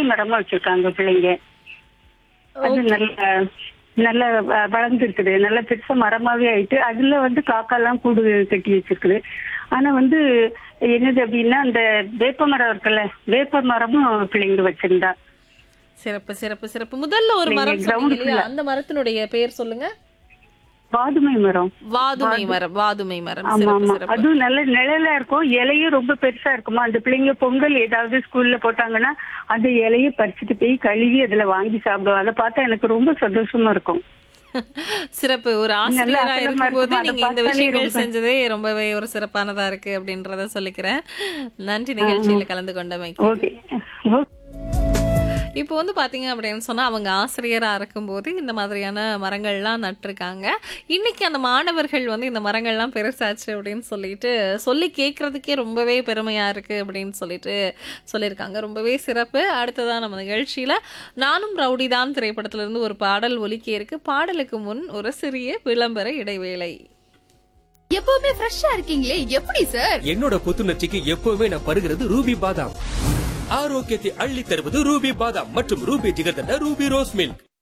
மரமா வச்சிருக்காங்க பிள்ளைங்க அது நல்ல நல்ல வ- வளர்ந்து இருக்குது நல்ல பெருசா மரமாவே ஆயிட்டு அதுல வந்து காக்கா எல்லாம் கூடு கட்டி வச்சிருக்குது ஆனா வந்து என்னது அப்படின்னா அந்த வேப்ப மரம் இருக்குல்ல வேப்ப மரமும் பிள்ளைங்க வச்சிருந்தா சிறப்பு சிறப்பு சிறப்பு முதல்ல ஒரு நீங்க மரம் ground சொன்னீங்க இல்லையா? full-ஆ. அந்த மரத்தினுடைய பெயர் சொல்லுங்க வாதுமை மரம் வாதுமை மரம் வாதுமை மரம் ஆமா சிறப்பு ஆமா சிறப்பு அதுவும் நல்ல நிழலா இருக்கும் இலையும் ரொம்ப பெருசா இருக்குமா அந்த பிள்ளைங்க பொங்கல் ஏதாவது ஸ்கூல்ல போட்டாங்கன்னா அந்த இலைய பறிச்சுட்டு போய் கழுவி அதுல வாங்கி சாப்பிடுவோம் அதை பார்த்தா எனக்கு ரொம்ப சந்தோஷமா இருக்கும் சிறப்பு ஒரு நல்ல ஆசிரியரா அகலமா இருக்கும்போது இருக்கும். அதை நீங்க இந்த பார்த்தாலே விஷயங்கள் ரொம்ப- செஞ்சதே ரொம்பவே ஒரு சிறப்பானதா இருக்கு அப்படின்றத சொல்லிக்கிறேன் நன்றி நிகழ்ச்சியில கலந்து கொண்டமைக்கு ஓகே இப்போ வந்து பாத்தீங்க அப்படின்னு சொன்னா அவங்க ஆசிரியரா இருக்கும்போது இந்த மாதிரியான மரங்கள்லாம் நட்டிருக்காங்க இன்னைக்கு அந்த மாணவர்கள் வந்து இந்த மரங்கள்லாம் பெருசாச்சு அப்படின்னு சொல்லிட்டு சொல்லி கேட்கறதுக்கே ரொம்பவே பெருமையா இருக்கு அப்படின்னு சொல்லிட்டு சொல்லியிருக்காங்க ரொம்பவே சிறப்பு அடுத்ததான் நம்ம நிகழ்ச்சியில நானும் ரவுடி தான் திரைப்படத்துல இருந்து ஒரு பாடல் ஒலிக்க இருக்கு பாடலுக்கு முன் ஒரு சிறிய விளம்பர இடைவேளை எப்பவுமே ஃப்ரெஷ்ஷா இருக்கீங்களே எப்படி சார் என்னோட புத்துணர்ச்சிக்கு எப்பவுமே நான் பருகிறது ரூபி பாதாம் ஆரோக்கியத்தை அள்ளி தருவது ரூபி பாதாம் மற்றும் Ruby jigarthanda Ruby rose milk